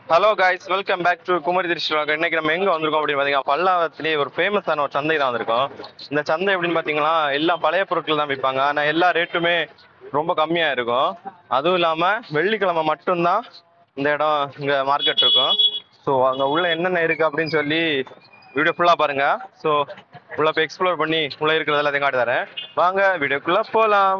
hello guys welcome back to Kumari திருஷ்டிவாக இன்னைக்கு நம்ம எங்க வந்திருக்கோம் அப்படின்னு பாத்தீங்கன்னா பல்லாவரத்துலேயே ஒரு ஃபேமஸான ஒரு சந்தை தான் வந்திருக்கோம் இந்த சந்தை எப்படின்னு பாத்தீங்கன்னா எல்லா பழைய பொருட்கள் தான் விற்பாங்க ஆனா எல்லா ரேட்டுமே ரொம்ப கம்மியா இருக்கும் அதுவும் இல்லாம வெள்ளிக்கிழமை மட்டும்தான் இந்த இடம் இங்க மார்க்கெட் இருக்கும் ஸோ அங்க உள்ள என்னென்ன இருக்கு அப்படின்னு சொல்லி வீடியோ ஃபுல்லா பாருங்க ஸோ உள்ள போய் எக்ஸ்ப்ளோர் பண்ணி உள்ள இருக்கிறது எல்லாத்தையும் காட்டி தரேன் வாங்க வீடியோக்குள்ள போலாம்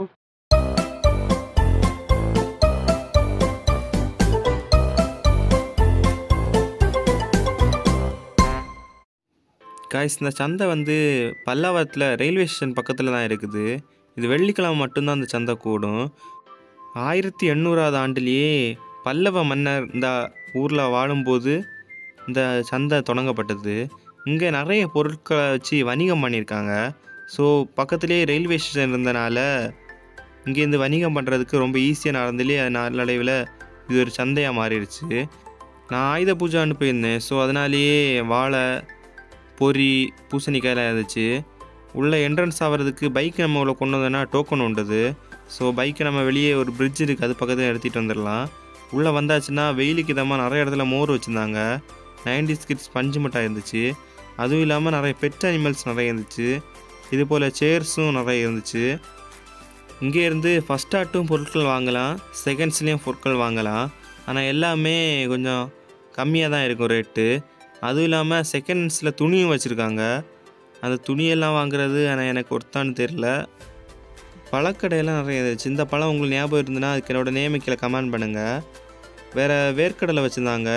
காய்ஸ் இந்த சந்தை வந்து பல்லாவரத்தில் ரயில்வே ஸ்டேஷன் பக்கத்தில் தான் இருக்குது இது வெள்ளிக்கிழமை மட்டும்தான் அந்த சந்தை கூடும் ஆயிரத்தி எண்ணூறாவது ஆண்டுலேயே பல்லவ மன்னர் இந்த ஊரில் வாழும்போது இந்த சந்தை தொடங்கப்பட்டது இங்கே நிறைய பொருட்களை வச்சு வணிகம் பண்ணியிருக்காங்க ஸோ பக்கத்துலேயே ரயில்வே ஸ்டேஷன் இருந்தனால இங்கேருந்து வணிகம் பண்ணுறதுக்கு ரொம்ப ஈஸியாக நடந்துலே நாளடைவில் இது ஒரு சந்தையாக மாறிடுச்சு நான் ஆயுத பூஜான்னு போயிருந்தேன் ஸோ அதனாலேயே வாழை பொரி பூசணிக்காயெல்லாம் இருந்துச்சு உள்ளே என்ட்ரன்ஸ் ஆகிறதுக்கு பைக் நம்ம உள்ள கொண்டு வந்தோன்னா டோக்கன் உண்டுது ஸோ பைக்கை நம்ம வெளியே ஒரு பிரிட்ஜ் இருக்குது அது பக்கத்தில் எடுத்துகிட்டு வந்துடலாம் உள்ளே வந்தாச்சுன்னா வெயிலுக்கு இதமாக நிறைய இடத்துல மோர் வச்சுருந்தாங்க நைன்டி கிட்ஸ் பஞ்சு மிட்டாய் இருந்துச்சு அதுவும் இல்லாமல் நிறைய பெட் அனிமல்ஸ் நிறைய இருந்துச்சு இது போல் சேர்ஸும் நிறைய இருந்துச்சு இங்கே இருந்து ஃபஸ்ட் ஆட்டும் பொருட்கள் வாங்கலாம் செகண்ட்ஸ்லேயும் பொருட்கள் வாங்கலாம் ஆனால் எல்லாமே கொஞ்சம் கம்மியாக தான் இருக்கும் ரேட்டு அதுவும் இல்லாமல் செகண்ட்ஸில் துணியும் வச்சுருக்காங்க அந்த துணியெல்லாம் வாங்குறது ஆனால் எனக்கு ஒருத்தான்னு தெரில பழக்கடையெல்லாம் நிறைய இருந்துச்சு இந்த பழம் உங்களுக்கு ஞாபகம் இருந்ததுன்னா அதுக்கு என்னோட நேமை கீழே கமெண்ட் பண்ணுங்கள் வேறு வேர்க்கடலை வச்சுருந்தாங்க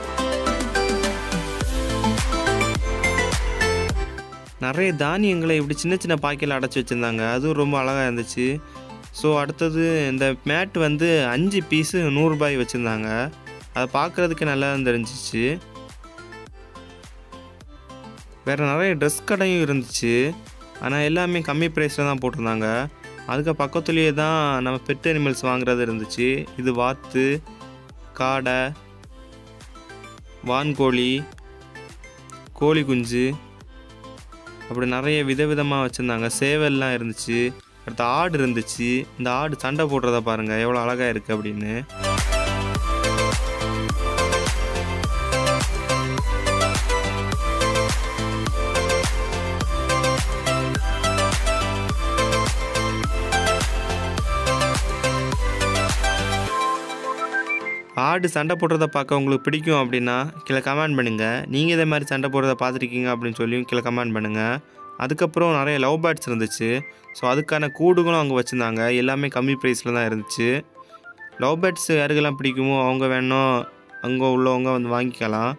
நிறைய தானியங்களை இப்படி சின்ன சின்ன பாக்கையில் அடைச்சி வச்சுருந்தாங்க அதுவும் ரொம்ப அழகாக இருந்துச்சு ஸோ அடுத்தது இந்த மேட் வந்து அஞ்சு பீஸு நூறுரூபாய் வச்சுருந்தாங்க அதை பார்க்குறதுக்கு நல்லா தெரிஞ்சிச்சு வேறு நிறைய ட்ரெஸ் கடையும் இருந்துச்சு ஆனால் எல்லாமே கம்மி ப்ரைஸில் தான் போட்டிருந்தாங்க அதுக்கு பக்கத்துலேயே தான் நம்ம பெட் அனிமல்ஸ் வாங்குறது இருந்துச்சு இது வாத்து காடை வான்கோழி கோழி குஞ்சு அப்படி நிறைய விதவிதமாக வச்சுருந்தாங்க சேவல்லாம் இருந்துச்சு அடுத்து ஆடு இருந்துச்சு இந்த ஆடு சண்டை போடுறத பாருங்கள் எவ்வளோ அழகாக இருக்குது அப்படின்னு ஆடு சண்டை போடுறத பார்க்க உங்களுக்கு பிடிக்கும் அப்படின்னா கீழே கமெண்ட் பண்ணுங்கள் நீங்கள் இதே மாதிரி சண்டை போடுறத பார்த்துருக்கீங்க அப்படின்னு சொல்லியும் கீழே கமெண்ட் பண்ணுங்கள் அதுக்கப்புறம் நிறைய லவ் பேர்ட்ஸ் இருந்துச்சு ஸோ அதுக்கான கூடுகளும் அங்கே வச்சுருந்தாங்க எல்லாமே கம்மி ப்ரைஸில் தான் இருந்துச்சு லவ் பேர்ட்ஸ் யாருக்கெல்லாம் பிடிக்குமோ அவங்க வேணும் அங்கே உள்ளவங்க வந்து வாங்கிக்கலாம்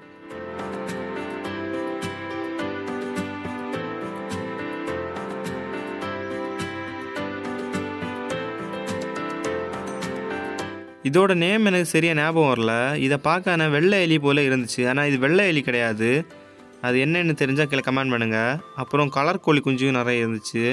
இதோட நேம் எனக்கு சரியாக ஞாபகம் வரல இதை பார்க்க ஆனால் வெள்ளை எலி போல் இருந்துச்சு ஆனால் இது வெள்ளை எலி கிடையாது அது என்னென்னு தெரிஞ்சால் கீழே கமெண்ட் பண்ணுங்கள் அப்புறம் கலர் கோழி குஞ்சும் நிறைய இருந்துச்சு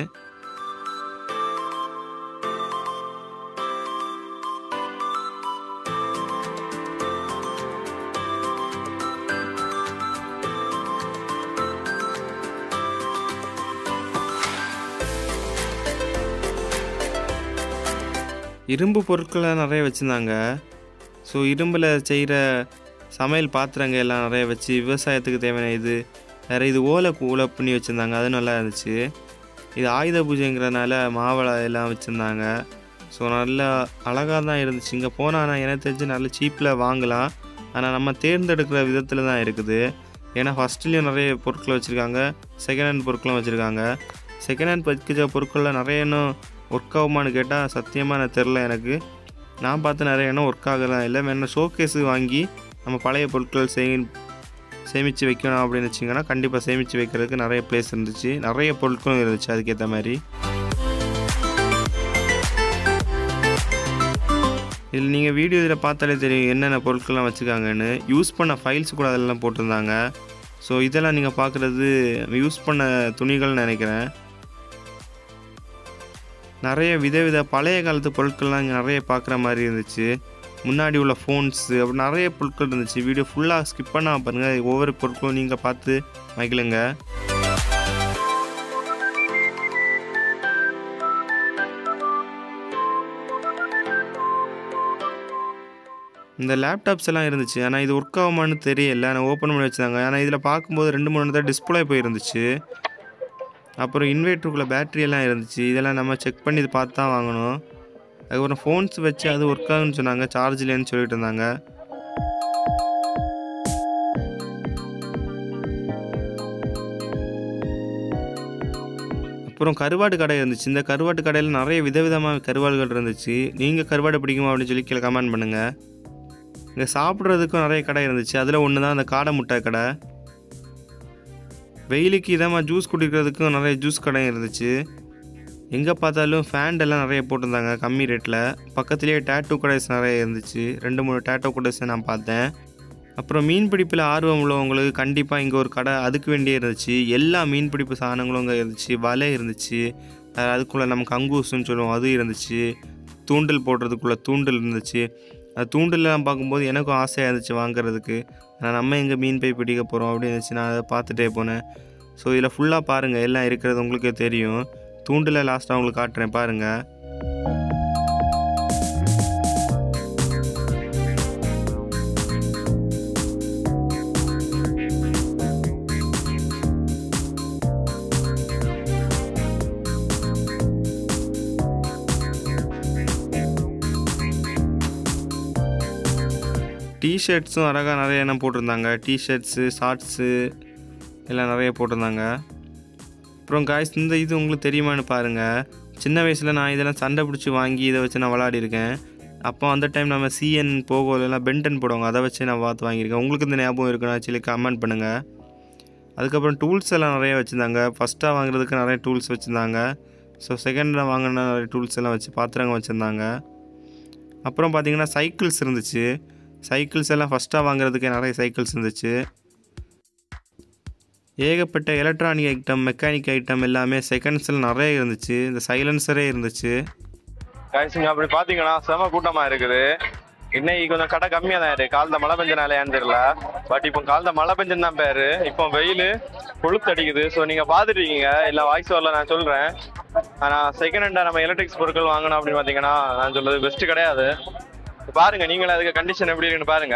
இரும்பு பொருட்களை நிறைய வச்சுருந்தாங்க ஸோ இரும்பில் செய்கிற சமையல் பாத்திரங்கள் எல்லாம் நிறைய வச்சு விவசாயத்துக்கு தேவையான இது வேறு இது ஓலை ஓலை பண்ணி வச்சுருந்தாங்க அது நல்லா இருந்துச்சு இது ஆயுத பூஜைங்கிறதுனால மாவளை எல்லாம் வச்சுருந்தாங்க ஸோ நல்லா அழகாக தான் இருந்துச்சு இங்கே போனால் நான் எனக்கு தெரிஞ்சு நல்ல சீப்பில் வாங்கலாம் ஆனால் நம்ம தேர்ந்தெடுக்கிற விதத்தில் தான் இருக்குது ஏன்னா ஃபஸ்ட்லேயும் நிறைய பொருட்கள் வச்சுருக்காங்க செகண்ட் ஹேண்ட் பொருட்களும் வச்சுருக்காங்க செகண்ட் ஹேண்ட் வைக்கிற பொருட்களில் நிறைய இன்னும் ஒர்க் ஆகுமான்னு கேட்டால் சத்தியமாக எனக்கு தெரில எனக்கு நான் பார்த்து நிறைய இன்னும் ஒர்க் ஆகலாம் இல்லை வேணா ஷோகேஸு வாங்கி நம்ம பழைய பொருட்கள் செய் சேமித்து வைக்கணும் அப்படின்னு வச்சிங்கன்னா கண்டிப்பாக சேமித்து வைக்கிறதுக்கு நிறைய பிளேஸ் இருந்துச்சு நிறைய பொருட்களும் இருந்துச்சு அதுக்கேற்ற மாதிரி இதில் நீங்கள் வீடியோ இதில் பார்த்தாலே தெரியும் என்னென்ன பொருட்கள்லாம் வச்சுருக்காங்கன்னு யூஸ் பண்ண ஃபைல்ஸ் கூட அதெல்லாம் போட்டிருந்தாங்க ஸோ இதெல்லாம் நீங்கள் பார்க்குறது யூஸ் பண்ண துணிகள்னு நினைக்கிறேன் நிறைய விதவித பழைய காலத்து பொருட்கள்லாம் இங்கே நிறைய பார்க்குற மாதிரி இருந்துச்சு முன்னாடி உள்ள ஃபோன்ஸு அப்படி நிறைய பொருட்கள் இருந்துச்சு வீடியோ ஃபுல்லாக ஸ்கிப் பண்ணாமல் பாருங்கள் ஒவ்வொரு பொருட்களும் நீங்கள் பார்த்து மகிழுங்க இந்த லேப்டாப்ஸ் எல்லாம் இருந்துச்சு ஆனால் இது ஒர்க் ஆகுமான்னு தெரியல நான் ஓப்பன் பண்ணி வச்சுருந்தாங்க ஆனால் இதில் பார்க்கும்போது ரெண்டு மூணு தான் டிஸ்பிளே போயிருந்துச்சு அப்புறம் இன்வெர்ட்டருக்குள்ளே பேட்டரி எல்லாம் இருந்துச்சு இதெல்லாம் நம்ம செக் பண்ணி இது பார்த்து தான் வாங்கணும் அதுக்கப்புறம் ஃபோன்ஸ் வச்சு அது ஒர்க் ஆகுன்னு சொன்னாங்க சார்ஜ் இல்லைன்னு சொல்லிட்டு இருந்தாங்க அப்புறம் கருவாடு கடை இருந்துச்சு இந்த கருவாட்டு கடையில் நிறைய விதவிதமான கருவாடுகள் இருந்துச்சு நீங்கள் கருவாடு பிடிக்குமா அப்படின்னு சொல்லி கீழே கமெண்ட் பண்ணுங்கள் இங்கே சாப்பிட்றதுக்கும் நிறைய கடை இருந்துச்சு அதில் ஒன்று தான் அந்த காடை முட்டை கடை வெயிலுக்கு இதமாக ஜூஸ் குடிக்கிறதுக்கும் நிறைய ஜூஸ் கடை இருந்துச்சு எங்கே பார்த்தாலும் ஃபேண்ட் எல்லாம் நிறைய போட்டிருந்தாங்க கம்மி ரேட்டில் பக்கத்துலேயே டேட்டூ கடைஸ் நிறைய இருந்துச்சு ரெண்டு மூணு டேட்டூ கடைஸ் நான் பார்த்தேன் அப்புறம் மீன் பிடிப்பில் ஆர்வம் உள்ளவங்களுக்கு கண்டிப்பாக இங்கே ஒரு கடை அதுக்கு வேண்டியே இருந்துச்சு எல்லா மீன் பிடிப்பு சாதனங்களும் இங்கே இருந்துச்சு வலை இருந்துச்சு அஹ் அதுக்குள்ளே நமக்கு அங்கூசுன்னு சொல்லுவோம் அது இருந்துச்சு தூண்டில் போடுறதுக்குள்ளே தூண்டில் இருந்துச்சு அது தூண்டில்லாம் பார்க்கும்போது எனக்கும் ஆசையாக இருந்துச்சு வாங்குறதுக்கு ஆனால் நம்ம எங்கே மீன் போய் பிடிக்க போகிறோம் அப்படின்னு இருந்துச்சு நான் அதை பார்த்துட்டே போனேன் ஸோ இதில் ஃபுல்லாக பாருங்கள் எல்லாம் இருக்கிறது உங்களுக்கே தெரியும் தூண்டில் லாஸ்ட்டாக உங்களுக்கு காட்டுறேன் பாருங்கள் டிஷர்ட்ஸும் அழகாக நிறைய என்ன போட்டிருந்தாங்க டிஷர்ட்ஸு ஷார்ட்ஸு எல்லாம் நிறைய போட்டிருந்தாங்க அப்புறம் காய்ஸ் இந்த இது உங்களுக்கு தெரியுமான்னு பாருங்கள் சின்ன வயசில் நான் இதெல்லாம் சண்டை பிடிச்சி வாங்கி இதை வச்சு நான் விளாடிருக்கேன் அப்போ அந்த டைம் நம்ம சிஎன் போகோலாம் பென்டன் போடுவாங்க அதை வச்சு நான் பார்த்து வாங்கியிருக்கேன் உங்களுக்கு இந்த ஞாபகம் இருக்குன்னு சொல்லி கமெண்ட் பண்ணுங்கள் அதுக்கப்புறம் டூல்ஸ் எல்லாம் நிறைய வச்சுருந்தாங்க ஃபஸ்ட்டாக வாங்குறதுக்கு நிறைய டூல்ஸ் வச்சுருந்தாங்க ஸோ செகண்டில் வாங்கின நிறைய டூல்ஸ் எல்லாம் வச்சு பாத்திரங்க வச்சுருந்தாங்க அப்புறம் பார்த்தீங்கன்னா சைக்கிள்ஸ் இருந்துச்சு சைக்கிள்ஸ் எல்லாம் ஃபஸ்ட்டாக வாங்குறதுக்கு நிறைய சைக்கிள்ஸ் இருந்துச்சு ஏகப்பட்ட எலக்ட்ரானிக் ஐட்டம் மெக்கானிக் ஐட்டம் எல்லாமே செகண்ட்ஸில் நிறைய இருந்துச்சு இந்த சைலன்சரே இருந்துச்சு கைஸுங்க அப்படி பாத்தீங்கன்னா செம கூட்டமா இருக்குது இன்னைக்கு கொஞ்சம் கடை கம்மியா தான் இருக்கு காலத்த மழை பெஞ்சனாலேயான்னு தெரியல பட் இப்போ காலத்த மழை பெஞ்சன் தான் பேரு இப்போ வெயில் கொளுத்து அடிக்குது ஸோ நீங்க பாத்துட்டீங்க இல்ல வாய்ஸ் வரல நான் சொல்றேன் ஆனா செகண்ட் ஹேண்டா நம்ம எலக்ட்ரிக்ஸ் பொருட்கள் வாங்கணும் அப்படின்னு பாத்தீங்கன்னா நான் சொல்றது பெஸ்ட் கிடையாது பாருங்க நீங்களே அதுக்கு கண்டிஷன் எப்படி இருக்குன்னு பாருங்க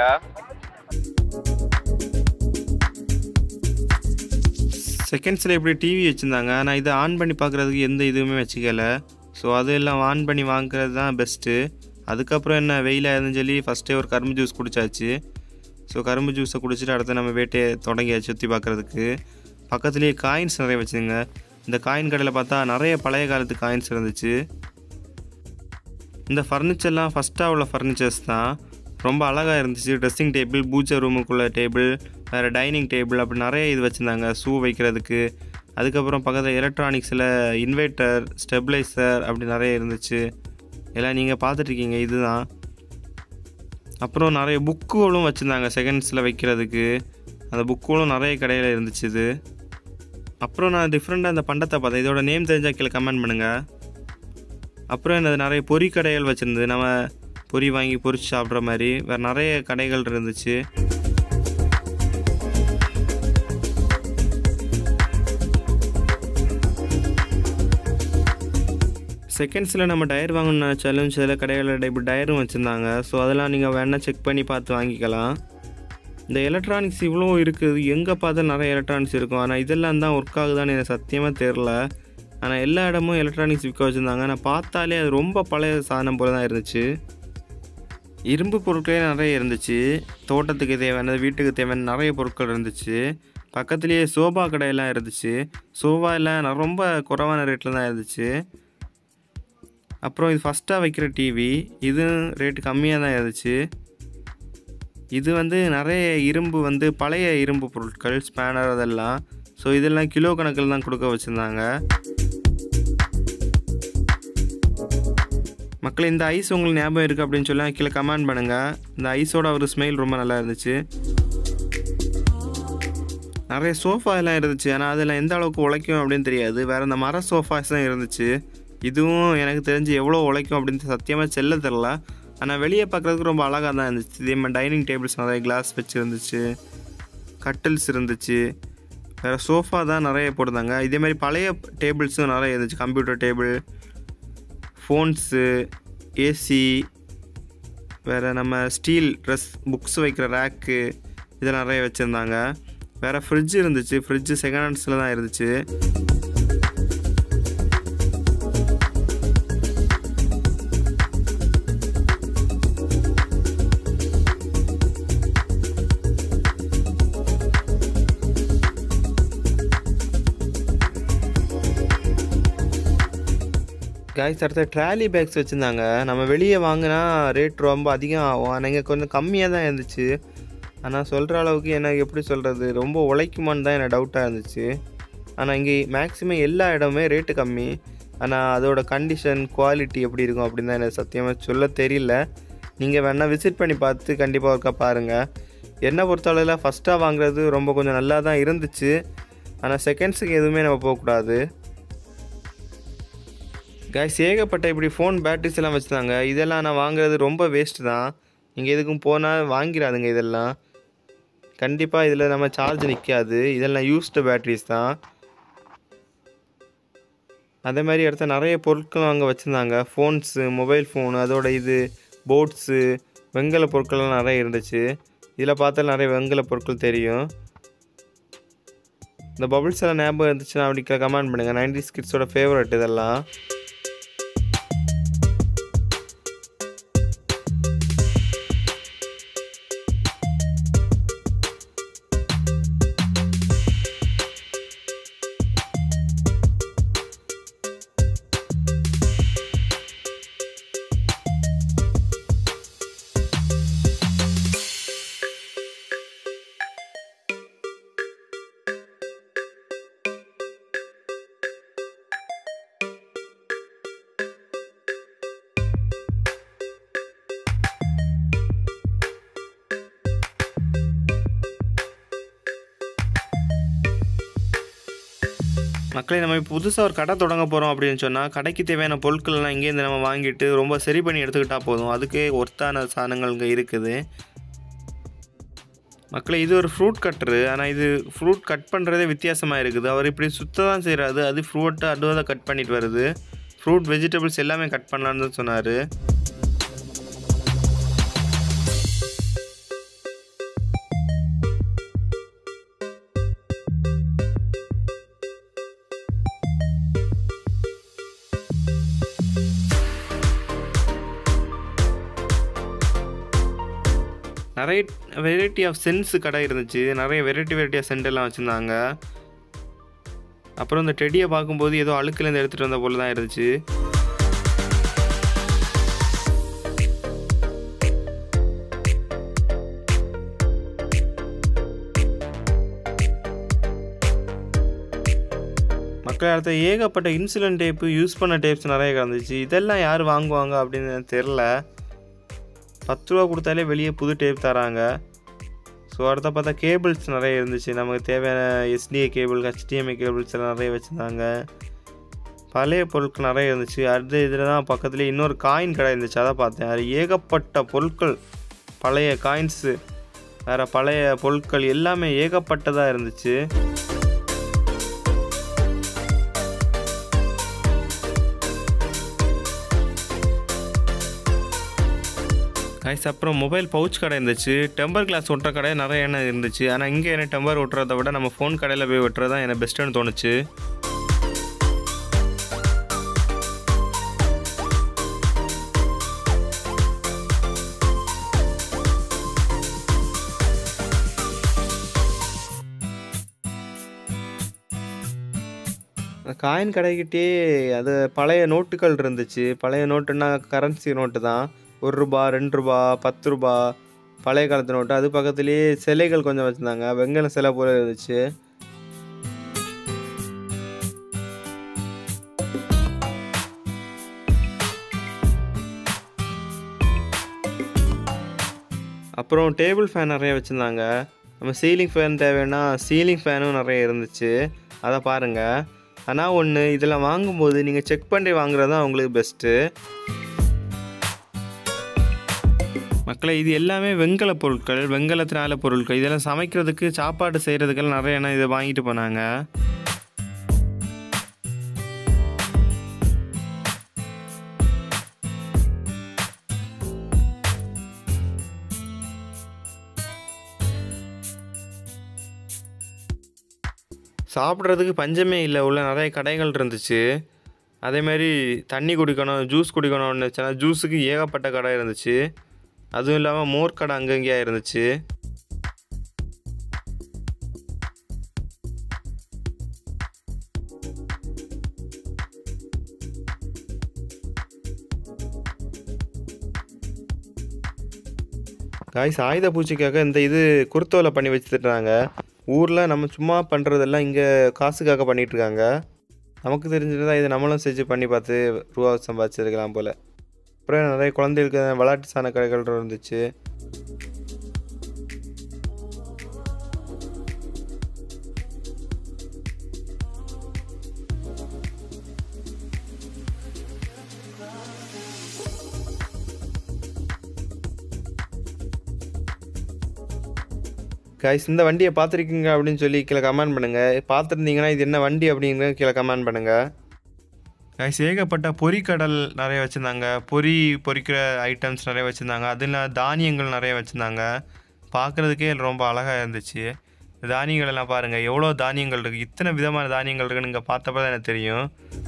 செகண்ட்ஸில் எப்படி டிவி வச்சுருந்தாங்க ஆனால் இதை ஆன் பண்ணி பார்க்குறதுக்கு எந்த இதுவுமே வச்சுக்கல ஸோ அதெல்லாம் ஆன் பண்ணி வாங்குறது தான் பெஸ்ட்டு அதுக்கப்புறம் என்ன வெயிலாக இருந்துன்னு சொல்லி ஃபஸ்ட்டே ஒரு கரும்பு ஜூஸ் குடிச்சாச்சு ஸோ கரும்பு ஜூஸை குடிச்சிட்டு அடுத்து நம்ம வேட்டையை தொடங்கியாச்சு சுற்றி பார்க்குறதுக்கு பக்கத்துலேயே காயின்ஸ் நிறைய வச்சுருங்க இந்த காயின் கடையில் பார்த்தா நிறைய பழைய காலத்து காயின்ஸ் இருந்துச்சு இந்த ஃபர்னிச்சர்லாம் ஃபஸ்ட்டாக உள்ள ஃபர்னிச்சர்ஸ் தான் ரொம்ப அழகாக இருந்துச்சு ட்ரெஸ்ஸிங் டேபிள் பூஜை ரூமுக்குள்ள டேபிள் வேறு டைனிங் டேபிள் அப்படி நிறைய இது வச்சுருந்தாங்க ஷூ வைக்கிறதுக்கு அதுக்கப்புறம் பக்கத்தில் எலக்ட்ரானிக்ஸில் இன்வெர்ட்டர் ஸ்டெபிளைசர் அப்படி நிறைய இருந்துச்சு எல்லாம் நீங்கள் பார்த்துட்ருக்கீங்க இதுதான் அப்புறம் நிறைய புக்குகளும் வச்சுருந்தாங்க செகண்ட்ஸில் வைக்கிறதுக்கு அந்த புக்குகளும் நிறைய கடையில் இருந்துச்சு இது அப்புறம் நான் டிஃப்ரெண்ட்டாக அந்த பண்டத்தை பார்த்தேன் இதோட நேம் தெரிஞ்சால் கீழே கமெண்ட் பண்ணுங்கள் அப்புறம் என்னது நிறைய பொறி கடைகள் வச்சுருந்தது நம்ம பொறி வாங்கி பொரிச்சு சாப்பிட்ற மாதிரி வேறு நிறைய கடைகள் இருந்துச்சு செகண்ட்ஸில் நம்ம டயர் வாங்கணும்னு நினச்சாலும் சில கடைகளில் டைப் டயரும் வச்சுருந்தாங்க ஸோ அதெல்லாம் நீங்கள் வேணால் செக் பண்ணி பார்த்து வாங்கிக்கலாம் இந்த எலக்ட்ரானிக்ஸ் இவ்வளோ இருக்குது எங்கே பார்த்தா நிறைய எலக்ட்ரானிக்ஸ் இருக்கும் ஆனால் இதெல்லாம் தான் ஒர்க் ஆகுதான்னு எனக்கு சத்தியமாக தெரில ஆனால் எல்லா இடமும் எலக்ட்ரானிக்ஸ் விற்க வச்சுருந்தாங்க நான் பார்த்தாலே அது ரொம்ப பழைய சாதனம் போல தான் இருந்துச்சு இரும்பு பொருட்களே நிறைய இருந்துச்சு தோட்டத்துக்கு தேவையானது வீட்டுக்கு தேவையான நிறைய பொருட்கள் இருந்துச்சு பக்கத்துலேயே சோபா கடையெல்லாம் இருந்துச்சு சோபா எல்லாம் ந- ரொம்ப குறைவான ரேட்டில் தான் இருந்துச்சு அப்புறம் இது ஃபஸ்ட்டாக வைக்கிற டிவி இது ரேட்டு கம்மியாக தான் இருந்துச்சு இது வந்து நிறைய இரும்பு வந்து பழைய இரும்பு பொருட்கள் ஸ்பேனர் அதெல்லாம் ஸோ இதெல்லாம் கிலோ கணக்கில் தான் கொடுக்க வச்சுருந்தாங்க மக்கள் இந்த ஐஸ் உங்களுக்கு ஞாபகம் இருக்குது அப்படின்னு சொல்லி கீழே கமெண்ட் பண்ணுங்கள் இந்த ஐஸோட ஒரு ஸ்மெல் ரொம்ப நல்லா இருந்துச்சு நிறைய சோஃபா எல்லாம் இருந்துச்சு ஆனால் அதெல்லாம் எந்த அளவுக்கு உழைக்கும் அப்படின்னு தெரியாது வேறு இந்த மர சோஃபாஸ் தான் இருந்துச்சு இதுவும் எனக்கு தெரிஞ்சு எவ்வளோ உழைக்கும் அப்படின்னு சத்தியமாக செல்ல தெரில ஆனால் வெளியே பார்க்குறதுக்கு ரொம்ப அழகாக தான் இருந்துச்சு இதே மாதிரி டைனிங் டேபிள்ஸ் நிறைய கிளாஸ் வச்சு இருந்துச்சு கட்டில்ஸ் இருந்துச்சு வேறு சோஃபா தான் நிறைய போட்டிருந்தாங்க இதே மாதிரி பழைய டேபிள்ஸும் நிறைய இருந்துச்சு கம்ப்யூட்டர் டேபிள் ஃபோன்ஸு ஏசி வேறு நம்ம ஸ்டீல் ட்ரெஸ் புக்ஸ் வைக்கிற ரேக்கு இதெல்லாம் நிறைய வச்சுருந்தாங்க வேறு ஃப்ரிட்ஜ் இருந்துச்சு ஃப்ரிட்ஜு செகண்ட் ஹேண்ட்ஸில் தான் இருந்துச்சு காய்ஸ் அடுத்த ட்ராலி பேக்ஸ் வச்சுருந்தாங்க நம்ம வெளியே வாங்கினா ரேட் ரொம்ப அதிகம் ஆகும் ஆனால் இங்கே கொஞ்சம் கம்மியாக தான் இருந்துச்சு ஆனால் சொல்கிற அளவுக்கு எனக்கு எப்படி சொல்கிறது ரொம்ப உழைக்குமான்னு தான் எனக்கு டவுட்டாக இருந்துச்சு ஆனால் இங்கே மேக்ஸிமம் எல்லா இடமுமே ரேட்டு கம்மி ஆனால் அதோட கண்டிஷன் குவாலிட்டி எப்படி இருக்கும் அப்படின்னு தான் எனக்கு சத்தியமாக சொல்ல தெரியல நீங்கள் வேணால் விசிட் பண்ணி பார்த்து கண்டிப்பாக ஒருக்கா பாருங்கள் என்னை பொறுத்தளவில் ஃபஸ்ட்டாக வாங்குறது ரொம்ப கொஞ்சம் நல்லா தான் இருந்துச்சு ஆனால் செகண்ட்ஸுக்கு எதுவுமே நம்ம போகக்கூடாது கைஸ் ஏகப்பட்ட இப்படி ஃபோன் பேட்டரிஸ் எல்லாம் வச்சுருந்தாங்க இதெல்லாம் நான் வாங்குறது ரொம்ப வேஸ்ட் தான் நீங்கள் எதுக்கும் போனால் வாங்கிடாதுங்க இதெல்லாம் கண்டிப்பாக இதில் நம்ம சார்ஜ் நிற்காது இதெல்லாம் யூஸ்டு பேட்டரிஸ் தான் அதே மாதிரி இடத்த நிறைய பொருட்கள் அங்கே வச்சுருந்தாங்க ஃபோன்ஸு மொபைல் ஃபோனு அதோட இது போட்ஸு வெங்கல பொருட்கள்லாம் நிறைய இருந்துச்சு இதில் பார்த்தா நிறைய வெங்கல பொருட்கள் தெரியும் இந்த பபுள்ஸ் எல்லாம் ஞாபகம் இருந்துச்சுன்னா அப்படி கமெண்ட் பண்ணுங்கள் நைன்டி கிட்ஸோட ஃபேவரட் இதெல்லாம் மக்களே நம்ம இப்போ புதுசாக ஒரு கடை தொடங்க போகிறோம் அப்படின்னு சொன்னால் கடைக்கு தேவையான பொருட்கள் எல்லாம் இங்கேருந்து நம்ம வாங்கிட்டு ரொம்ப சரி பண்ணி எடுத்துக்கிட்டால் போதும் அதுக்கே ஒர்த்தான சாதனங்கள் இங்கே இருக்குது மக்களே இது ஒரு ஃப்ரூட் கட்டரு ஆனால் இது ஃப்ரூட் கட் பண்ணுறதே வித்தியாசமாக இருக்குது அவர் இப்படி சுத்த தான் செய்கிறாரு அது ஃப்ரூட்டை அடுவதாக கட் பண்ணிட்டு வருது ஃப்ரூட் வெஜிடபிள்ஸ் எல்லாமே கட் பண்ணலான்னு தான் சொன்னார் நிறைய வெரைட்டி ஆஃப் சென்ஸ் கடை இருந்துச்சு நிறைய வெரைட்டி வெரைட்டியாக சென்ட் எல்லாம் வச்சுருந்தாங்க அப்புறம் இந்த டெடியை பார்க்கும்போது ஏதோ அழுக்குலேருந்து எடுத்துகிட்டு வந்த போல தான் இருந்துச்சு மக்கள் அடுத்த ஏகப்பட்ட இன்சுலின் டேப்பு யூஸ் பண்ண டேப்ஸ் நிறைய கிடந்துச்சு இதெல்லாம் யார் வாங்குவாங்க அப்படின்னு எனக்கு தெரில பத்து ரூபா கொடுத்தாலே வெளியே புது டேப் தராங்க ஸோ அடுத்த பார்த்தா கேபிள்ஸ் நிறைய இருந்துச்சு நமக்கு தேவையான எஸ்டிஏ கேபிள் ஹெச்டிஎம்ஐ கேபிள்ஸ் எல்லாம் நிறைய வச்சுருந்தாங்க பழைய பொருட்கள் நிறைய இருந்துச்சு அடுத்து இதில் தான் பக்கத்துலேயே இன்னொரு காயின் கடை இருந்துச்சு அதை பார்த்தேன் அது ஏகப்பட்ட பொருட்கள் பழைய காயின்ஸு வேறு பழைய பொருட்கள் எல்லாமே ஏகப்பட்டதாக இருந்துச்சு கைஸ் அப்புறம் மொபைல் பவுச் கடை இருந்துச்சு டெம்பர் கிளாஸ் ஒட்டுற கடை நிறைய எண்ணெய் இருந்துச்சு ஆனால் இங்கே என்ன டெம்பர் ஒட்டுறதை விட நம்ம ஃபோன் கடையில் போய் ஒட்டுறது தான் எனக்கு பெஸ்ட்டுன்னு தோணுச்சு காயின் கடைக்கிட்டே அது பழைய நோட்டுகள் இருந்துச்சு பழைய நோட்டுன்னா கரன்சி நோட்டு தான் ஒரு ரூபா ரெண்டு ரூபா பத்து ரூபா பழைய காலத்து நோட்டு அது பக்கத்துலேயே சிலைகள் கொஞ்சம் வச்சுருந்தாங்க வெங்கல சிலை போல இருந்துச்சு அப்புறம் டேபிள் ஃபேன் நிறைய வச்சுருந்தாங்க நம்ம சீலிங் ஃபேன் தேவைன்னா சீலிங் ஃபேனும் நிறைய இருந்துச்சு அதை பாருங்கள் ஆனால் ஒன்று இதில் வாங்கும்போது நீங்கள் செக் பண்ணி வாங்குறது தான் உங்களுக்கு பெஸ்ட்டு மக்களை இது எல்லாமே வெங்கல பொருட்கள் வெங்கலத்தினால பொருட்கள் இதெல்லாம் சமைக்கிறதுக்கு சாப்பாடு செய்கிறதுக்கெல்லாம் நிறைய எண்ணெய் இதை வாங்கிட்டு போனாங்க சாப்பிட்றதுக்கு பஞ்சமே இல்லை உள்ள நிறைய கடைகள் இருந்துச்சு அதே மாதிரி தண்ணி குடிக்கணும் ஜூஸ் குடிக்கணும்னு இருந்துச்சுன்னா ஜூஸுக்கு ஏகப்பட்ட கடை இருந்துச்சு அதுவும் இல்லாமல் மோர் கடை அங்கங்கேயா இருந்துச்சு காய்ஸ் ஆயுத பூஜைக்காக இந்த இது குருத்தோலை பண்ணி வச்சுட்டுறாங்க ஊரில் நம்ம சும்மா பண்ணுறதெல்லாம் இங்கே காசுக்காக பண்ணிட்டு இருக்காங்க நமக்கு தெரிஞ்சிருந்தா இது நம்மளும் செஞ்சு பண்ணி பார்த்து ரூபா சம்பாதிச்சிருக்கலாம் போல் அப்புறம் நிறைய குழந்தைகளுக்கு விளையாட்டு சாண கடைகள் இருந்துச்சு கைஸ் இந்த வண்டியை பார்த்துருக்கீங்க அப்படின்னு சொல்லி கீழே கமெண்ட் பண்ணுங்கள் பார்த்துருந்தீங்கன்னா இது என்ன வண்டி அப்படிங்கிறத கீழே கமெண்ட் பண்ணுங்கள் கைஸ் ஏகப்பட்ட பொரிக்கடல் நிறைய வச்சுருந்தாங்க பொரி பொரிக்கிற ஐட்டம்ஸ் நிறைய வச்சுருந்தாங்க அதில் தானியங்கள் நிறைய வச்சுருந்தாங்க பார்க்குறதுக்கே ரொம்ப அழகாக இருந்துச்சு தானியங்கள் எல்லாம் பாருங்கள் எவ்வளோ தானியங்கள் இருக்குது இத்தனை விதமான தானியங்கள் இருக்குன்னு இங்கே பார்த்தப்ப தான் எனக்கு தெரியும்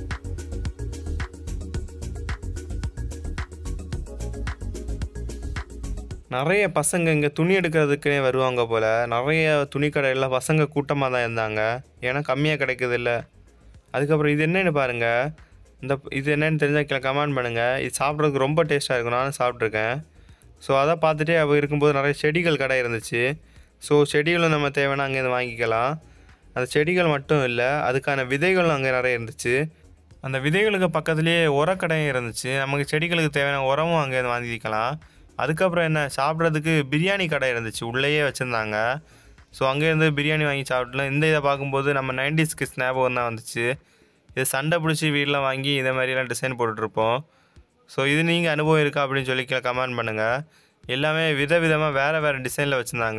நிறைய பசங்க இங்கே துணி எடுக்கிறதுக்குனே வருவாங்க போல் நிறைய துணி கடையில் பசங்க கூட்டமாக தான் இருந்தாங்க ஏன்னா கம்மியாக கிடைக்குது இல்லை அதுக்கப்புறம் இது என்னன்னு பாருங்கள் இந்த இது என்னன்னு தெரிஞ்சால் கீழே கமெண்ட் பண்ணுங்கள் இது சாப்பிட்றதுக்கு ரொம்ப டேஸ்ட்டாக இருக்கும் நானும் சாப்பிட்ருக்கேன் ஸோ அதை பார்த்துட்டே அவ இருக்கும்போது நிறைய செடிகள் கடை இருந்துச்சு ஸோ செடிகளும் நம்ம தேவைன்னா அங்கேருந்து வாங்கிக்கலாம் அந்த செடிகள் மட்டும் இல்லை அதுக்கான விதைகளும் அங்கே நிறைய இருந்துச்சு அந்த விதைகளுக்கு பக்கத்துலேயே உரக்கடையும் இருந்துச்சு நமக்கு செடிகளுக்கு தேவையான உரமும் அங்கேருந்து வாங்கிக்கலாம் அதுக்கப்புறம் என்ன சாப்பிட்றதுக்கு பிரியாணி கடை இருந்துச்சு உள்ளேயே வச்சுருந்தாங்க ஸோ அங்கேருந்து பிரியாணி வாங்கி சாப்பிட்டலாம் இந்த இதை பார்க்கும்போது நம்ம நைன்டிஸ்க்கு ஞாபகம் தான் வந்துச்சு இது சண்டை பிடிச்சி வீட்டில் வாங்கி இதே மாதிரிலாம் டிசைன் போட்டுட்ருப்போம் ஸோ இது நீங்கள் அனுபவம் இருக்கா அப்படின்னு சொல்லி கீழே கமெண்ட் பண்ணுங்கள் எல்லாமே விதவிதமாக வேறு வேறு டிசைனில் வச்சுருந்தாங்க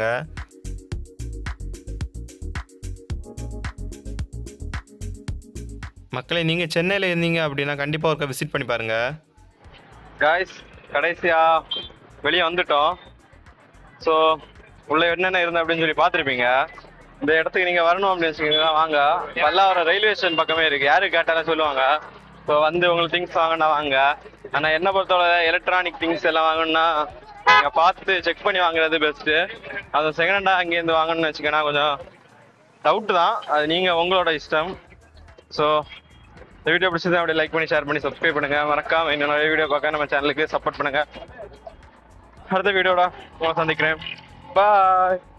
மக்களை நீங்கள் சென்னையில் இருந்தீங்க அப்படின்னா கண்டிப்பாக ஒருக்கா விசிட் பண்ணி பாருங்கள் காய்ஸ் கடைசியா வெளியே வந்துட்டோம் ஸோ உள்ள என்னென்ன இருந்தது அப்படின்னு சொல்லி பார்த்துருப்பீங்க இந்த இடத்துக்கு நீங்க வரணும் அப்படின்னு வச்சுக்கீங்கன்னா வாங்க பல்லாவரம் ரயில்வே ஸ்டேஷன் பக்கமே இருக்கு யாரு கேட்டாலும் சொல்லுவாங்க ஸோ வந்து உங்களுக்கு திங்ஸ் வாங்கினா வாங்க ஆனா என்ன பொறுத்தவரை எலக்ட்ரானிக் திங்ஸ் எல்லாம் வாங்கணும்னா நீங்க பார்த்து செக் பண்ணி வாங்குறது பெஸ்ட் அது செகண்ட் ஹேண்டா அங்கேருந்து வாங்கணும்னு வச்சுக்கோன்னா கொஞ்சம் டவுட் தான் அது நீங்க உங்களோட இஷ்டம் ஸோ இந்த வீடியோ பிடிச்சதை அப்படியே லைக் பண்ணி ஷேர் பண்ணி சப்ஸ்கிரைப் பண்ணுங்க மறக்காம இன்னும் நிறைய வீடியோ பார்க்க நம்ம சேனலுக்கு சப்போர்ட் பண்ணுங்க அடுத்த வீடியோட உங்களை சந்திக்கிறேன் பாய்